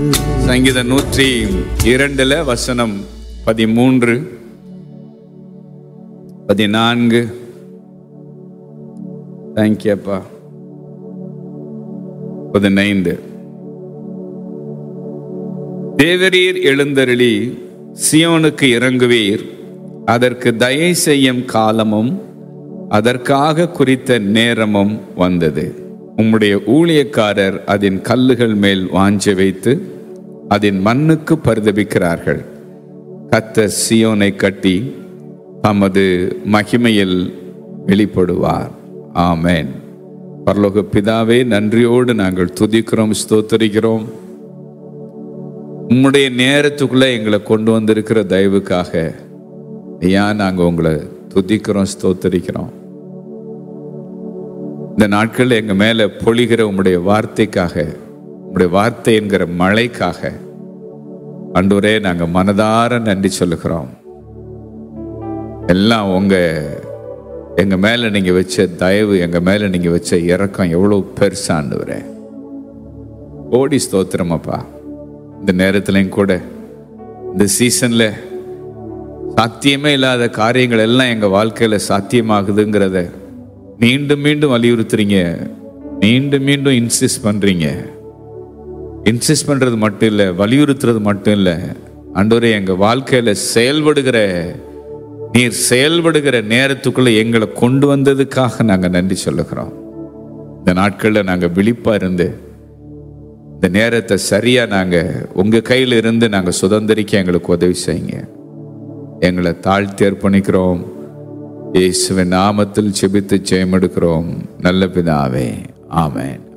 சங்கீதம் நூற்றி இரண்டுல வசனம் பதிமூன்று பதினான்கு தேங்க்யூப்பா பதினைந்து தேவரீர் எழுந்தருளி சியோனுக்கு இறங்குவீர் அதற்கு தயை செய்யும் காலமும் அதற்காக குறித்த நேரமும் வந்தது உம்முடைய ஊழியக்காரர் அதன் கல்லுகள் மேல் வாஞ்ச வைத்து அதன் மண்ணுக்கு பரிதபிக்கிறார்கள் கத்தர் சியோனை கட்டி தமது மகிமையில் வெளிப்படுவார் ஆமென் பரலோக பிதாவே நன்றியோடு நாங்கள் துதிக்கிறோம் ஸ்தோத்தரிக்கிறோம் உம்முடைய நேரத்துக்குள்ள எங்களை கொண்டு வந்திருக்கிற தயவுக்காக ஐயா நாங்கள் உங்களை துதிக்கிறோம் ஸ்தோத்தரிக்கிறோம் இந்த நாட்களில் எங்கள் மேலே பொழிகிற உம்முடைய வார்த்தைக்காக உம்முடைய வார்த்தை என்கிற மழைக்காக அன்றுவரே நாங்கள் மனதார நன்றி சொல்லுகிறோம் எல்லாம் உங்கள் எங்கள் மேலே நீங்கள் வச்ச தயவு எங்கள் மேலே நீங்கள் வச்ச இறக்கம் எவ்வளோ பெருசாண்டுவரே ஓடி ஸ்தோத்திரமாப்பா இந்த நேரத்துலையும் கூட இந்த சீசனில் சாத்தியமே இல்லாத காரியங்கள் எல்லாம் எங்கள் வாழ்க்கையில் சாத்தியமாகுதுங்கிறத மீண்டும் மீண்டும் வலியுறுத்துறீங்க மீண்டும் மீண்டும் இன்சிஸ்ட் பண்ணுறீங்க இன்சிஸ்ட் பண்ணுறது மட்டும் இல்லை வலியுறுத்துறது மட்டும் இல்லை அன்றவரே எங்கள் வாழ்க்கையில் செயல்படுகிற நீர் செயல்படுகிற நேரத்துக்குள்ளே எங்களை கொண்டு வந்ததுக்காக நாங்கள் நன்றி சொல்லுகிறோம் இந்த நாட்களில் நாங்கள் விழிப்பாக இருந்து இந்த நேரத்தை சரியாக நாங்கள் உங்கள் கையில் இருந்து நாங்கள் சுதந்திரிக்க எங்களுக்கு உதவி செய்யுங்க எங்களை தாழ்த்தி அர்ப்பணிக்கிறோம் இயேசுவின் நாமத்தில் செபித்து ஜெயமெடுக்கிறோம் நல்ல பிதாவே ஆமென்